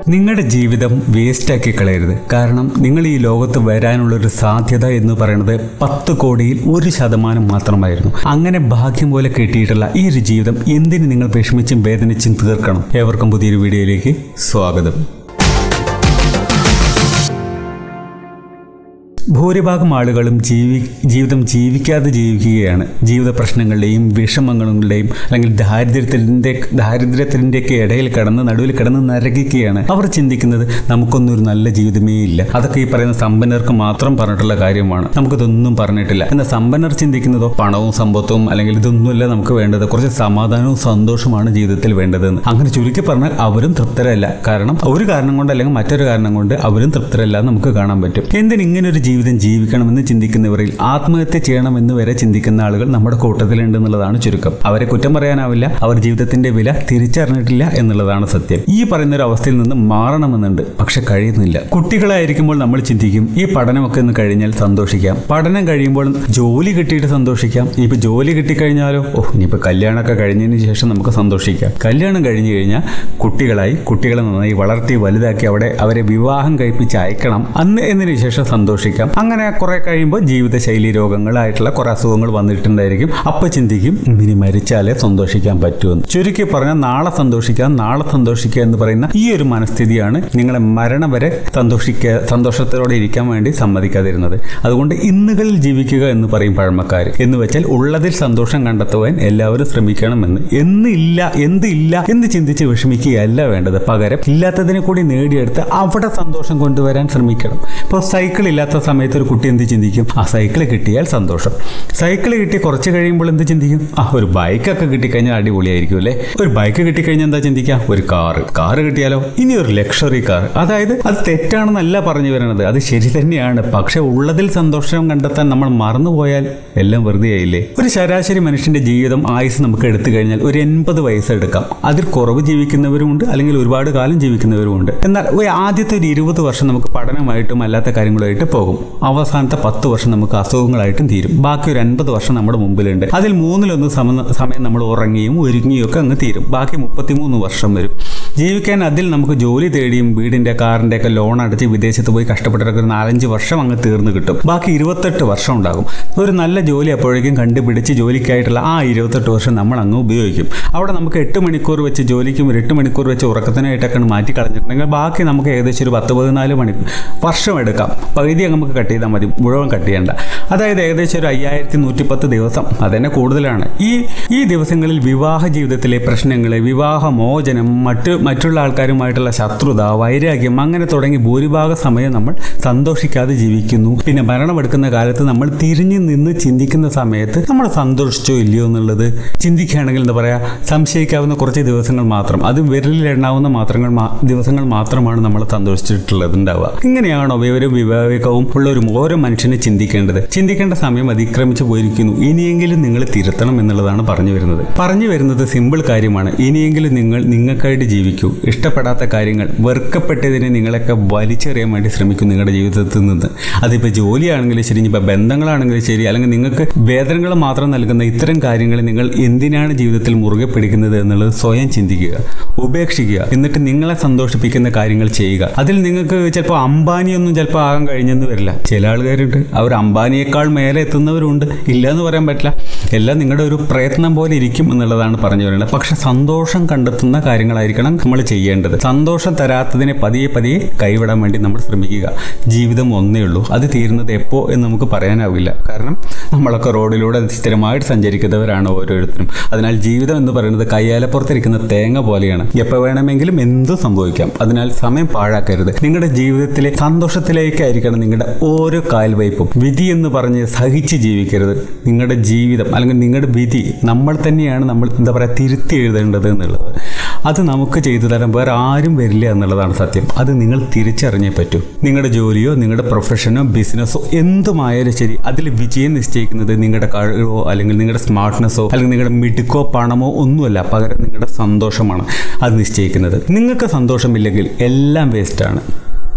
നിങ്ങളുടെ ജീവിതം വേസ്റ്റാക്കി കളയരുത് കാരണം നിങ്ങൾ ഈ ലോകത്ത് വരാനുള്ള ഒരു സാധ്യത എന്ന് പറയുന്നത് പത്ത് കോടിയിൽ ഒരു ശതമാനം മാത്രമായിരുന്നു അങ്ങനെ ഭാഗ്യം പോലെ കിട്ടിയിട്ടുള്ള ഈ ഒരു ജീവിതം എന്തിന് നിങ്ങൾ വിഷമിച്ചും വേദനിച്ചും തീർക്കണം ഏവർക്കും പുതിയൊരു വീഡിയോയിലേക്ക് സ്വാഗതം ഭൂരിഭാഗം ആളുകളും ജീവി ജീവിതം ജീവിക്കാതെ ജീവിക്കുകയാണ് ജീവിത പ്രശ്നങ്ങളുടെയും വിഷമങ്ങളുടെയും അല്ലെങ്കിൽ ദാരിദ്ര്യത്തിൻ്റെ ദാരിദ്ര്യത്തിൻ്റെയൊക്കെ ഇടയിൽ കിടന്ന് നടുവിൽ കിടന്ന് നരകിക്കുകയാണ് അവർ ചിന്തിക്കുന്നത് നമുക്കൊന്നും ഒരു നല്ല ജീവിതമേ ഇല്ല അതൊക്കെ ഈ പറയുന്ന സമ്പന്നർക്ക് മാത്രം പറഞ്ഞിട്ടുള്ള കാര്യമാണ് നമുക്കിതൊന്നും പറഞ്ഞിട്ടില്ല എന്നാൽ സമ്പന്നർ ചിന്തിക്കുന്നതോ പണവും സമ്പത്തും അല്ലെങ്കിൽ ഇതൊന്നുമല്ല നമുക്ക് വേണ്ടത് കുറച്ച് സമാധാനവും സന്തോഷമാണ് ജീവിതത്തിൽ വേണ്ടതെന്ന് അങ്ങനെ ചുരുക്കി പറഞ്ഞാൽ അവരും തൃപ്തരല്ല കാരണം ഒരു കാരണം കൊണ്ട് അല്ലെങ്കിൽ മറ്റൊരു കാരണം കൊണ്ട് അവരും തൃപ്തരല്ല എന്ന് നമുക്ക് കാണാൻ പറ്റും എന്തിന് ഇങ്ങനെ ഒരു ജീവിതം ജീവിക്കണമെന്ന് ചിന്തിക്കുന്നവരിൽ ആത്മഹത്യ ചെയ്യണമെന്ന് വരെ ചിന്തിക്കുന്ന ആളുകൾ നമ്മുടെ കൂട്ടത്തിലുണ്ട് എന്നുള്ളതാണ് ചുരുക്കം അവരെ കുറ്റം പറയാനാവില്ല അവർ ജീവിതത്തിന്റെ വില തിരിച്ചറിഞ്ഞിട്ടില്ല എന്നുള്ളതാണ് സത്യം ഈ പറയുന്ന ഒരു അവസ്ഥയിൽ നിന്ന് മാറണമെന്നുണ്ട് പക്ഷെ കഴിയുന്നില്ല കുട്ടികളായിരിക്കുമ്പോൾ നമ്മൾ ചിന്തിക്കും ഈ പഠനമൊക്കെ ഒന്ന് കഴിഞ്ഞാൽ സന്തോഷിക്കാം പഠനം കഴിയുമ്പോൾ ജോലി കിട്ടിയിട്ട് സന്തോഷിക്കാം ഇനിയിപ്പോൾ ജോലി കിട്ടിക്കഴിഞ്ഞാലോ ഓ ഇനിയിപ്പോൾ കല്യാണമൊക്കെ കഴിഞ്ഞതിന് ശേഷം നമുക്ക് സന്തോഷിക്കാം കല്യാണം കഴിഞ്ഞു കഴിഞ്ഞാൽ കുട്ടികളായി കുട്ടികളെ നന്നായി വളർത്തി വലുതാക്കി അവിടെ അവരെ വിവാഹം കഴിപ്പിച്ച് അയക്കണം അന്ന് എന്നതിന് ശേഷം സന്തോഷിക്കാം അങ്ങനെ കുറെ കഴിയുമ്പോൾ ജീവിതശൈലി രോഗങ്ങളായിട്ടുള്ള കുറെ അസുഖങ്ങൾ വന്നിട്ടുണ്ടായിരിക്കും അപ്പോൾ ചിന്തിക്കും ഇനി മരിച്ചാലേ സന്തോഷിക്കാൻ പറ്റുമെന്ന് ചുരുക്കി പറഞ്ഞാൽ നാളെ സന്തോഷിക്കാം നാളെ സന്തോഷിക്കുക എന്ന് പറയുന്ന ഈ ഒരു മനസ്ഥിതിയാണ് നിങ്ങളെ മരണം വരെ സന്തോഷിക്കുക സന്തോഷത്തോടെ ഇരിക്കാൻ വേണ്ടി സമ്മതിക്കാതിരുന്നത് അതുകൊണ്ട് ഇന്നുകളിൽ ജീവിക്കുക എന്ന് പറയും പഴമക്കാർ എന്ന് വെച്ചാൽ ഉള്ളതിൽ സന്തോഷം കണ്ടെത്തുവാൻ എല്ലാവരും ശ്രമിക്കണമെന്ന് എന്ന് ഇല്ല എന്ത് ഇല്ല എന്ന് ചിന്തിച്ച് വിഷമിക്കുകയല്ല വേണ്ടത് പകരം ഇല്ലാത്തതിനെ കൂടി നേടിയെടുത്ത് അവിടെ സന്തോഷം കൊണ്ടുവരാൻ ശ്രമിക്കണം ഇപ്പോൾ സൈക്കിൾ ഇല്ലാത്ത സമയത്ത് ഒരു കുട്ടി എന്ത് ചിന്തിക്കും ആ സൈക്കിൾ കിട്ടിയാൽ സന്തോഷം സൈക്കിൾ കിട്ടി കുറച്ച് കഴിയുമ്പോൾ എന്ത് ചിന്തിക്കും ആ ഒരു ബൈക്കൊക്കെ കിട്ടിക്കഴിഞ്ഞാൽ അടിപൊളിയായിരിക്കും അല്ലേ ഒരു ബൈക്ക് കിട്ടിക്കഴിഞ്ഞാൽ എന്താ ചിന്തിക്കുക ഒരു കാറ് കാറ് കിട്ടിയാലോ ഇനി ഒരു ലക്ഷറി കാർ അതായത് അത് തെറ്റാണെന്നല്ല പറഞ്ഞു വരുന്നത് അത് ശരി തന്നെയാണ് പക്ഷെ ഉള്ളതിൽ സന്തോഷം കണ്ടെത്താൻ നമ്മൾ മറന്നുപോയാൽ എല്ലാം വെറുതെ ആയില്ലേ ഒരു ശരാശരി മനുഷ്യന്റെ ജീവിതം ആയുസ് നമുക്ക് എടുത്തു കഴിഞ്ഞാൽ ഒരു എൺപത് വയസ്സ് എടുക്കാം അതിൽ കുറവ് ജീവിക്കുന്നവരുമുണ്ട് അല്ലെങ്കിൽ ഒരുപാട് കാലം ജീവിക്കുന്നവരുമുണ്ട് എന്നാൽ ഒരു ആദ്യത്തെ ഒരു ഇരുപത് വർഷം നമുക്ക് പഠനമായിട്ടും അല്ലാത്ത കാര്യങ്ങളുമായിട്ട് പോകും അവസാനത്തെ പത്ത് വർഷം നമുക്ക് അസുഖങ്ങളായിട്ടും തീരും ബാക്കി ഒരു അൻപത് വർഷം നമ്മുടെ മുമ്പിലുണ്ട് അതിൽ മൂന്നിലൊന്ന് സമ സമയം നമ്മൾ ഉറങ്ങിയും ഒരുങ്ങിയും ഒക്കെ അങ്ങ് തീരും ബാക്കി മുപ്പത്തിമൂന്ന് വർഷം വരും ജീവിക്കാൻ അതിൽ നമുക്ക് ജോലി തേടിയും വീടിന്റെ കാറിന്റെ ഒക്കെ ലോൺ അടച്ച് വിദേശത്ത് പോയി കഷ്ടപ്പെട്ടൊക്കെ ഒരു നാലഞ്ച് വർഷം അങ്ങ് തീർന്നു കിട്ടും ബാക്കി ഇരുപത്തെട്ട് വർഷം ഉണ്ടാകും ഒരു നല്ല ജോലി അപ്പോഴേക്കും കണ്ടുപിടിച്ച് ജോലിക്കായിട്ടുള്ള ആ ഇരുപത്തെട്ട് വർഷം നമ്മൾ അങ്ങ് ഉപയോഗിക്കും അവിടെ നമുക്ക് എട്ട് മണിക്കൂർ വെച്ച് ജോലിക്കും ഒരു എട്ട് മണിക്കൂർ വെച്ച് ഉറക്കത്തിനായിട്ടൊക്കെ മാറ്റി കളഞ്ഞിട്ടുണ്ടെങ്കിൽ ബാക്കി നമുക്ക് ഏകദേശം ഒരു പത്ത് പതിനാല് മണി വർഷം എടുക്കാം പകുതി അങ്ങ് നമുക്ക് കട്ട് ചെയ്താൽ മതി മുഴുവൻ കട്ട് ചെയ്യേണ്ട അതായത് ഏകദേശം ഒരു അയ്യായിരത്തി നൂറ്റിപ്പത്ത് ദിവസം അതന്നെ കൂടുതലാണ് ഈ ഈ ദിവസങ്ങളിൽ വിവാഹ ജീവിതത്തിലെ പ്രശ്നങ്ങൾ വിവാഹമോചനം മറ്റ് മറ്റുള്ള ആൾക്കാരുമായിട്ടുള്ള ശത്രുത വൈരാഗ്യം അങ്ങനെ തുടങ്ങി ഭൂരിഭാഗ സമയം നമ്മൾ സന്തോഷിക്കാതെ ജീവിക്കുന്നു പിന്നെ മരണമെടുക്കുന്ന കാലത്ത് നമ്മൾ തിരിഞ്ഞു നിന്ന് ചിന്തിക്കുന്ന സമയത്ത് നമ്മൾ സന്തോഷിച്ചോ ഇല്ലയോ എന്നുള്ളത് ചിന്തിക്കുകയാണെങ്കിൽ എന്താ പറയുക സംശയിക്കാവുന്ന കുറച്ച് ദിവസങ്ങൾ മാത്രം അത് വിരലിൽ എണ്ണാവുന്ന മാത്രങ്ങൾ മാ- ദിവസങ്ങൾ മാത്രമാണ് നമ്മൾ സന്തോഷിച്ചിട്ടുള്ളത് ഉണ്ടാവുക ഇങ്ങനെയാണോ വിവരവും വിവേകവും ഉള്ള ഒരു ഓരോ മനുഷ്യനെ ചിന്തിക്കേണ്ടത് ചിന്തിക്കേണ്ട സമയം അതിക്രമിച്ചു പോയിരിക്കുന്നു ഇനിയെങ്കിലും നിങ്ങൾ തിരുത്തണം എന്നുള്ളതാണ് പറഞ്ഞു വരുന്നത് പറഞ്ഞു വരുന്നത് സിമ്പിൾ കാര്യമാണ് ഇനിയെങ്കിലും നിങ്ങൾ നിങ്ങൾക്കായിട്ട് ജീവിക്കൂ ഇഷ്ടപ്പെടാത്ത കാര്യങ്ങൾ വെറുക്കപ്പെട്ടതിനെ നിങ്ങളൊക്കെ വലിച്ചെറിയാൻ വേണ്ടി ശ്രമിക്കും നിങ്ങളുടെ ജീവിതത്തിൽ നിന്ന് അതിപ്പോൾ ജോലിയാണെങ്കിലും ശരി ഇനിയിപ്പോൾ ബന്ധങ്ങളാണെങ്കിലും ശരി അല്ലെങ്കിൽ നിങ്ങൾക്ക് വേദനകൾ മാത്രം നൽകുന്ന ഇത്തരം കാര്യങ്ങൾ നിങ്ങൾ എന്തിനാണ് ജീവിതത്തിൽ മുറുകെ പിടിക്കുന്നത് എന്നുള്ളത് സ്വയം ചിന്തിക്കുക ഉപേക്ഷിക്കുക എന്നിട്ട് നിങ്ങളെ സന്തോഷിപ്പിക്കുന്ന കാര്യങ്ങൾ ചെയ്യുക അതിൽ നിങ്ങൾക്ക് ചിലപ്പോൾ അംബാനിയൊന്നും ചിലപ്പോൾ ആകാൻ കഴിഞ്ഞെന്ന് വരില്ല ചില ആൾക്കാരുണ്ട് അവർ അംബാനിയേക്കാൾ മേലെ എത്തുന്നവരുണ്ട് ഇല്ല എന്ന് പറയാൻ പറ്റില്ല എല്ലാം നിങ്ങളുടെ ഒരു പ്രയത്നം പോലെ ഇരിക്കും എന്നുള്ളതാണ് പറഞ്ഞു വരുന്നത് പക്ഷെ സന്തോഷം കണ്ടെത്തുന്ന കാര്യങ്ങളായിരിക്കണം നമ്മൾ ചെയ്യേണ്ടത് സന്തോഷം തരാത്തതിനെ പതിയെ പതിയെ കൈവിടാൻ വേണ്ടി നമ്മൾ ശ്രമിക്കുക ജീവിതം ഒന്നേ ഉള്ളൂ അത് തീരുന്നത് എപ്പോ എന്ന് നമുക്ക് പറയാനാവില്ല കാരണം നമ്മളൊക്കെ റോഡിലൂടെ സ്ഥിരമായിട്ട് സഞ്ചരിക്കുന്നവരാണ് ഓരോരുത്തരും അതിനാൽ ജീവിതം എന്ന് പറയുന്നത് കയ്യാലപ്പുറത്തിരിക്കുന്ന തേങ്ങ പോലെയാണ് എപ്പോൾ വേണമെങ്കിലും എന്തും സംഭവിക്കാം അതിനാൽ സമയം പാഴാക്കരുത് നിങ്ങളുടെ ജീവിതത്തിലെ സന്തോഷത്തിലേക്കായിരിക്കണം നിങ്ങളുടെ ഓരോ കാൽവയ്പും വിധി എന്ന് പറഞ്ഞ് സഹിച്ച് ജീവിക്കരുത് നിങ്ങളുടെ ജീവിതം അല്ലെങ്കിൽ നിങ്ങളുടെ വിധി നമ്മൾ തന്നെയാണ് നമ്മൾ എന്താ പറയുക തിരുത്തി എഴുതേണ്ടത് എന്നുള്ളത് അത് നമുക്ക് ചെയ്തു തരാൻ വേറെ ആരും വരില്ല എന്നുള്ളതാണ് സത്യം അത് നിങ്ങൾ തിരിച്ചറിഞ്ഞേ പറ്റൂ നിങ്ങളുടെ ജോലിയോ നിങ്ങളുടെ പ്രൊഫഷനോ ബിസിനസ്സോ എന്തുമായാലും ശരി അതിൽ വിജയം നിശ്ചയിക്കുന്നത് നിങ്ങളുടെ കഴിവോ അല്ലെങ്കിൽ നിങ്ങളുടെ സ്മാർട്ട്നെസ്സോ അല്ലെങ്കിൽ നിങ്ങളുടെ മിടുക്കോ പണമോ ഒന്നുമല്ല പകരം നിങ്ങളുടെ സന്തോഷമാണ് അത് നിശ്ചയിക്കുന്നത് നിങ്ങൾക്ക് സന്തോഷമില്ലെങ്കിൽ എല്ലാം വേസ്റ്റാണ്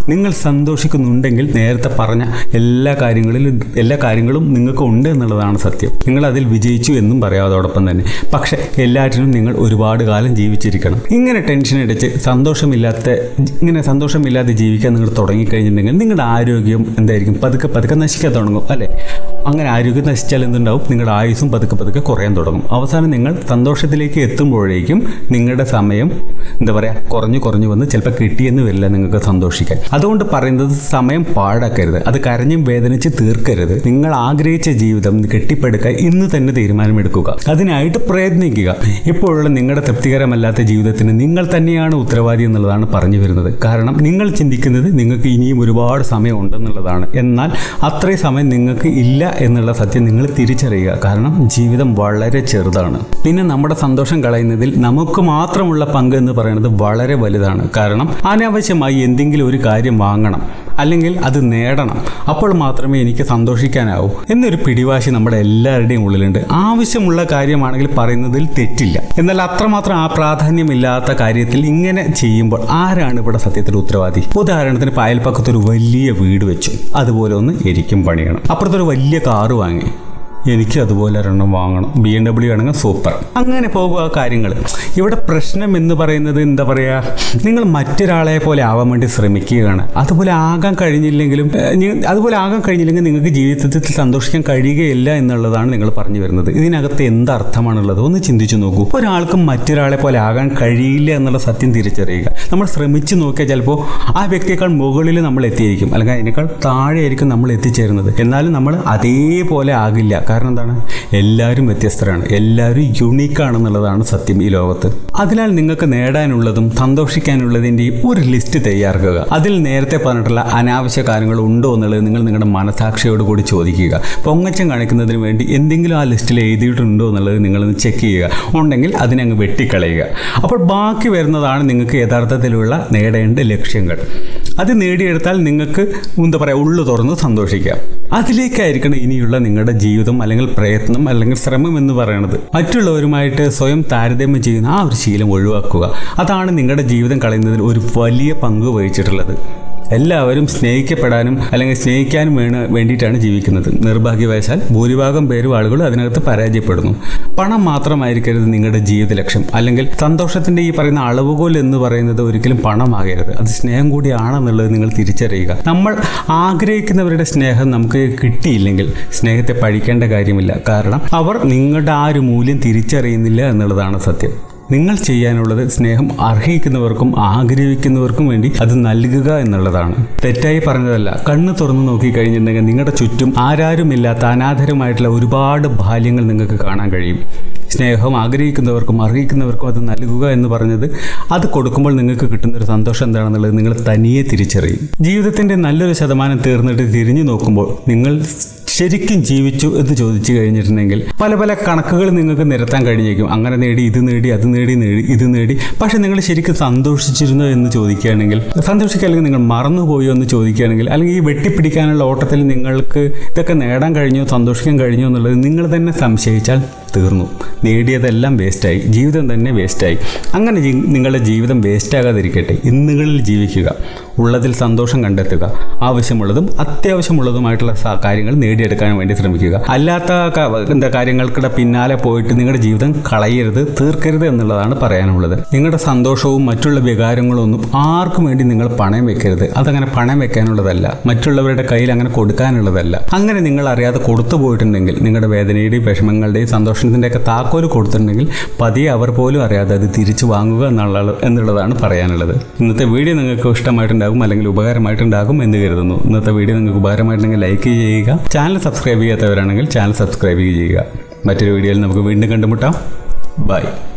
നിങ്ങൾ സന്തോഷിക്കുന്നുണ്ടെങ്കിൽ നേരത്തെ പറഞ്ഞ എല്ലാ കാര്യങ്ങളിലും എല്ലാ കാര്യങ്ങളും നിങ്ങൾക്ക് ഉണ്ട് എന്നുള്ളതാണ് സത്യം നിങ്ങൾ അതിൽ വിജയിച്ചു എന്നും പറയാം അതോടൊപ്പം തന്നെ പക്ഷേ എല്ലാറ്റിനും നിങ്ങൾ ഒരുപാട് കാലം ജീവിച്ചിരിക്കണം ഇങ്ങനെ ടെൻഷൻ അടിച്ച് സന്തോഷമില്ലാത്ത ഇങ്ങനെ സന്തോഷമില്ലാതെ ജീവിക്കാൻ നിങ്ങൾ തുടങ്ങിക്കഴിഞ്ഞിട്ടുണ്ടെങ്കിൽ നിങ്ങളുടെ ആരോഗ്യം എന്തായിരിക്കും പതുക്കെ പതുക്കെ നശിക്കാൻ തുടങ്ങും അല്ലേ അങ്ങനെ ആരോഗ്യം നശിച്ചാൽ എന്തുണ്ടാവും നിങ്ങളുടെ ആയുസ്സും പതുക്കെ പതുക്കെ കുറയാൻ തുടങ്ങും അവസാനം നിങ്ങൾ സന്തോഷത്തിലേക്ക് എത്തുമ്പോഴേക്കും നിങ്ങളുടെ സമയം എന്താ പറയുക കുറഞ്ഞു കുറഞ്ഞു വന്ന് ചിലപ്പോൾ കിട്ടിയെന്ന് വരില്ല നിങ്ങൾക്ക് സന്തോഷിക്കാൻ അതുകൊണ്ട് പറയുന്നത് സമയം പാഴാക്കരുത് അത് കരഞ്ഞും വേദനിച്ച് തീർക്കരുത് നിങ്ങൾ ആഗ്രഹിച്ച ജീവിതം കെട്ടിപ്പടുക്കാൻ ഇന്ന് തന്നെ തീരുമാനമെടുക്കുക അതിനായിട്ട് പ്രയത്നിക്കുക ഇപ്പോഴുള്ള നിങ്ങളുടെ തൃപ്തികരമല്ലാത്ത ജീവിതത്തിന് നിങ്ങൾ തന്നെയാണ് ഉത്തരവാദി എന്നുള്ളതാണ് പറഞ്ഞു വരുന്നത് കാരണം നിങ്ങൾ ചിന്തിക്കുന്നത് നിങ്ങൾക്ക് ഇനിയും ഒരുപാട് സമയം ഉണ്ടെന്നുള്ളതാണ് എന്നാൽ അത്രയും സമയം നിങ്ങൾക്ക് ഇല്ല എന്നുള്ള സത്യം നിങ്ങൾ തിരിച്ചറിയുക കാരണം ജീവിതം വളരെ ചെറുതാണ് പിന്നെ നമ്മുടെ സന്തോഷം കളയുന്നതിൽ നമുക്ക് മാത്രമുള്ള പങ്ക് എന്ന് പറയുന്നത് വളരെ വലുതാണ് കാരണം അനാവശ്യമായി എന്തെങ്കിലും ഒരു കാര്യം വാങ്ങണം അല്ലെങ്കിൽ അത് നേടണം അപ്പോൾ മാത്രമേ എനിക്ക് സന്തോഷിക്കാനാവൂ എന്നൊരു പിടിവാശി നമ്മുടെ എല്ലാവരുടെയും ഉള്ളിലുണ്ട് ആവശ്യമുള്ള കാര്യമാണെങ്കിൽ പറയുന്നതിൽ തെറ്റില്ല എന്നാൽ അത്രമാത്രം ആ പ്രാധാന്യമില്ലാത്ത കാര്യത്തിൽ ഇങ്ങനെ ചെയ്യുമ്പോൾ ആരാണ് ഇവിടെ സത്യത്തിൽ ഉത്തരവാദി ഉദാഹരണത്തിന് ഇപ്പോൾ അയൽപ്പക്കത്തൊരു വലിയ വീട് വെച്ചു അതുപോലെ ഒന്ന് എനിക്കും പണിയണം അപ്പുറത്തൊരു വലിയ കാറ് വാങ്ങി എനിക്ക് അതുപോലെ ഒരെണ്ണം വാങ്ങണം ബി എം ഡബ്ല്യു ആണെങ്കിൽ സൂപ്പർ അങ്ങനെ പോകുക കാര്യങ്ങൾ ഇവിടെ പ്രശ്നം എന്ന് പറയുന്നത് എന്താ പറയുക നിങ്ങൾ മറ്റൊരാളെ പോലെ ആവാൻ വേണ്ടി ശ്രമിക്കുകയാണ് അതുപോലെ ആകാൻ കഴിഞ്ഞില്ലെങ്കിലും ഏഹ്, നി- അതുപോലെ ആകാൻ കഴിഞ്ഞില്ലെങ്കിൽ നിങ്ങൾക്ക് ജീവിതത്തിൽ സന്തോഷിക്കാൻ കഴിയുകയില്ല എന്നുള്ളതാണ് നിങ്ങൾ പറഞ്ഞു വരുന്നത് ഇതിനകത്ത് എന്ത് അർത്ഥമാണുള്ളത് ഒന്ന് ചിന്തിച്ചു നോക്കൂ ഒരാൾക്കും മറ്റൊരാളെ പോലെ ആകാൻ കഴിയില്ല എന്നുള്ള സത്യം തിരിച്ചറിയുക നമ്മൾ ശ്രമിച്ചു നോക്കിയാൽ ചിലപ്പോൾ ആ വ്യക്തിയേക്കാൾ മുകളിൽ നമ്മൾ എത്തിയിരിക്കും അല്ലെങ്കിൽ അതിനേക്കാൾ താഴെയായിരിക്കും നമ്മൾ എത്തിച്ചേരുന്നത് എന്നാലും നമ്മൾ അതേപോലെ ആകില്ല കാരണം എന്താണ് എല്ലാവരും വ്യത്യസ്തരാണ് എല്ലാവരും യുണീക്കാണെന്നുള്ളതാണ് സത്യം ഈ ലോകത്ത് അതിനാൽ നിങ്ങൾക്ക് നേടാനുള്ളതും സന്തോഷിക്കാനുള്ളതിൻ്റെയും ഒരു ലിസ്റ്റ് തയ്യാറാക്കുക അതിൽ നേരത്തെ പറഞ്ഞിട്ടുള്ള അനാവശ്യ കാര്യങ്ങൾ ഉണ്ടോ എന്നുള്ളത് നിങ്ങൾ നിങ്ങളുടെ മനസാക്ഷിയോട് കൂടി ചോദിക്കുക പൊങ്ങച്ചം കാണിക്കുന്നതിന് വേണ്ടി എന്തെങ്കിലും ആ ലിസ്റ്റിൽ എഴുതിയിട്ടുണ്ടോ എന്നുള്ളത് നിങ്ങളൊന്ന് ചെക്ക് ചെയ്യുക ഉണ്ടെങ്കിൽ അതിനെ അങ്ങ് വെട്ടിക്കളയുക അപ്പോൾ ബാക്കി വരുന്നതാണ് നിങ്ങൾക്ക് യഥാർത്ഥത്തിലുള്ള നേടേണ്ട ലക്ഷ്യങ്ങൾ അത് നേടിയെടുത്താൽ നിങ്ങൾക്ക് എന്താ പറയുക ഉള്ളു തുറന്ന് സന്തോഷിക്കാം അതിലേക്കായിരിക്കണം ഇനിയുള്ള നിങ്ങളുടെ ജീവിതം അല്ലെങ്കിൽ പ്രയത്നം അല്ലെങ്കിൽ ശ്രമം എന്ന് പറയുന്നത് മറ്റുള്ളവരുമായിട്ട് സ്വയം താരതമ്യം ചെയ്യുന്ന ആ ഒരു ശീലം ഒഴിവാക്കുക അതാണ് നിങ്ങളുടെ ജീവിതം കളയുന്നതിൽ ഒരു വലിയ പങ്ക് വഹിച്ചിട്ടുള്ളത് എല്ലാവരും സ്നേഹിക്കപ്പെടാനും അല്ലെങ്കിൽ സ്നേഹിക്കാനും വേണ വേണ്ടിയിട്ടാണ് ജീവിക്കുന്നത് നിർഭാഗ്യവശാൽ ഭൂരിഭാഗം പേരും ആളുകൾ അതിനകത്ത് പരാജയപ്പെടുന്നു പണം മാത്രമായിരിക്കരുത് നിങ്ങളുടെ ജീവിത ലക്ഷ്യം അല്ലെങ്കിൽ സന്തോഷത്തിന്റെ ഈ പറയുന്ന അളവുകോൽ എന്ന് പറയുന്നത് ഒരിക്കലും പണമാകരുത് അത് സ്നേഹം കൂടിയാണെന്നുള്ളത് നിങ്ങൾ തിരിച്ചറിയുക നമ്മൾ ആഗ്രഹിക്കുന്നവരുടെ സ്നേഹം നമുക്ക് കിട്ടിയില്ലെങ്കിൽ സ്നേഹത്തെ പഴിക്കേണ്ട കാര്യമില്ല കാരണം അവർ നിങ്ങളുടെ ആ ഒരു മൂല്യം തിരിച്ചറിയുന്നില്ല എന്നുള്ളതാണ് സത്യം നിങ്ങൾ ചെയ്യാനുള്ളത് സ്നേഹം അർഹിക്കുന്നവർക്കും ആഗ്രഹിക്കുന്നവർക്കും വേണ്ടി അത് നൽകുക എന്നുള്ളതാണ് തെറ്റായി പറഞ്ഞതല്ല കണ്ണ് തുറന്നു നോക്കിക്കഴിഞ്ഞിട്ടുണ്ടെങ്കിൽ നിങ്ങളുടെ ചുറ്റും ആരാരുമില്ലാത്ത അനാഥരുമായിട്ടുള്ള ഒരുപാട് ബാല്യങ്ങൾ നിങ്ങൾക്ക് കാണാൻ കഴിയും സ്നേഹം ആഗ്രഹിക്കുന്നവർക്കും അർഹിക്കുന്നവർക്കും അത് നൽകുക എന്ന് പറഞ്ഞത് അത് കൊടുക്കുമ്പോൾ നിങ്ങൾക്ക് കിട്ടുന്ന ഒരു സന്തോഷം എന്താണെന്നുള്ളത് നിങ്ങൾ തനിയെ തിരിച്ചറിയും ജീവിതത്തിന്റെ നല്ലൊരു ശതമാനം തീർന്നിട്ട് തിരിഞ്ഞു നോക്കുമ്പോൾ നിങ്ങൾ ശരിക്കും ജീവിച്ചു എന്ന് ചോദിച്ചു കഴിഞ്ഞിട്ടുണ്ടെങ്കിൽ പല പല കണക്കുകൾ നിങ്ങൾക്ക് നിരത്താൻ കഴിഞ്ഞേക്കും അങ്ങനെ നേടി ഇത് നേടി അത് നേടി നേടി ഇത് നേടി പക്ഷെ നിങ്ങൾ ശരിക്കും സന്തോഷിച്ചിരുന്നോ എന്ന് ചോദിക്കുകയാണെങ്കിൽ സന്തോഷിക്കുക അല്ലെങ്കിൽ നിങ്ങൾ മറന്നുപോയോ എന്ന് ചോദിക്കുകയാണെങ്കിൽ അല്ലെങ്കിൽ ഈ വെട്ടിപ്പിടിക്കാനുള്ള ഓട്ടത്തിൽ നിങ്ങൾക്ക് ഇതൊക്കെ നേടാൻ കഴിഞ്ഞോ സന്തോഷിക്കാൻ കഴിഞ്ഞോ എന്നുള്ളത് നിങ്ങൾ തന്നെ സംശയിച്ചാൽ തീർന്നു നേടിയതെല്ലാം വേസ്റ്റായി ജീവിതം തന്നെ വേസ്റ്റായി അങ്ങനെ ജീ- നിങ്ങളുടെ ജീവിതം വേസ്റ്റാകാതിരിക്കട്ടെ ഇന്നുകളിൽ ജീവിക്കുക ഉള്ളതിൽ സന്തോഷം കണ്ടെത്തുക ആവശ്യമുള്ളതും അത്യാവശ്യമുള്ളതുമായിട്ടുള്ള സ- കാര്യങ്ങൾ നേടിയെടുക്കാൻ വേണ്ടി ശ്രമിക്കുക അല്ലാത്ത ക- എന്താ കാര്യങ്ങൾക്കിടെ പിന്നാലെ പോയിട്ട് നിങ്ങളുടെ ജീവിതം കളയരുത് തീർക്കരുത് എന്നുള്ളതാണ് പറയാനുള്ളത് നിങ്ങളുടെ സന്തോഷവും മറ്റുള്ള വികാരങ്ങളും ഒന്നും ആർക്കും വേണ്ടി നിങ്ങൾ പണയം വെക്കരുത് അതങ്ങനെ പണയം വെക്കാനുള്ളതല്ല മറ്റുള്ളവരുടെ കയ്യിൽ അങ്ങനെ കൊടുക്കാനുള്ളതല്ല അങ്ങനെ നിങ്ങൾ അറിയാതെ കൊടുത്തു പോയിട്ടുണ്ടെങ്കിൽ നിങ്ങളുടെ വേദനയുടെയും വിഷമങ്ങളുടെയും സന്തോഷത്തിൻ്റെ ഒക്കെ താക്കോല് കൊടുത്തിട്ടുണ്ടെങ്കിൽ പതിയെ അവർ പോലും അറിയാതെ അത് തിരിച്ചു വാങ്ങുക എന്നുള്ള എന്നുള്ളതാണ് പറയാനുള്ളത് ഇന്നത്തെ വീഡിയോ നിങ്ങൾക്ക് ഇഷ്ടമായിട്ടുണ്ടാകും അല്ലെങ്കിൽ ഉപകാരമായിട്ടുണ്ടാകും എന്ന് കരുതുന്നു ഇന്നത്തെ വീഡിയോ നിങ്ങൾക്ക് ഉപകാരമായിട്ടുണ്ടെങ്കിൽ ലൈക്ക് ചെയ്യുക ചാനൽ സബ്സ്ക്രൈബ് ചെയ്യാത്തവരാണെങ്കിൽ ചാനൽ സബ്സ്ക്രൈബ് ചെയ്യുക മറ്റൊരു വീഡിയോയിൽ നമുക്ക് വീണ്ടും കണ്ടുമുട്ടാം ബൈ